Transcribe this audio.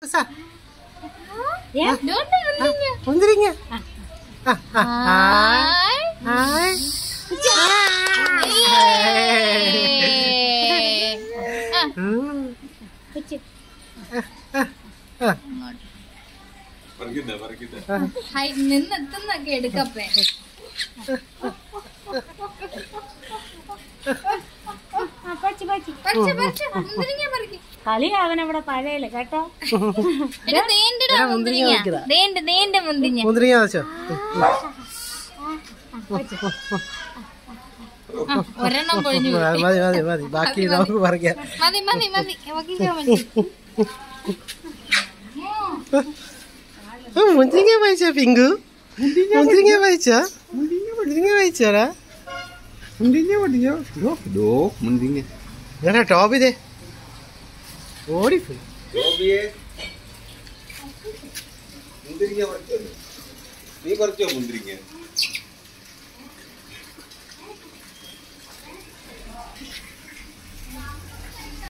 സാ, Ya, dona muntahnya. മുന്തിരിങ്ങ ആ, ആ, Hai. ഹായ്. Ah, ഉം. kecil. ആ, Hai, നിന്നെത്തുന്നൊക്കെ എടുക്കപ്പേ പറിച്ച് പറിച്ച് മുന്തിരിങ്ങ പറിക്ക് കളി അവൻ അവിടെ പഴയല്ലേ കേട്ടോ എടാ ദേണ്ടെടാ മുന്തിരിങ്ങ ദേണ്ട് ദേണ്ട മുന്തിരിങ്ങ മുന്തിരിങ്ങ വെച്ചോ ആ, ഒരെണ്ണം പൊഴിഞ്ഞു പോയി. മതി മതി മതി ബാക്കി നമുക്ക് പറിക്കാം മതി മതി മതി ബാക്കിക്ക് മതി ആ, മുന്തിരിങ്ങ വായിച്ചാ പിങ്കു മുന്തിരിങ്ങ വായിച്ചാ മുന്തിരിങ്ങ വായിച്ചാടാ Mundinya mundinya. Loh, loh, mundinya. ഇങ്ങനെ ടോപ്പ് ഇതേ ഓടിപ്പോയി മുന്തിരിങ്ങ പറിച്ചോ നീ പറിച്ചോ മുന്തിരിങ്ങ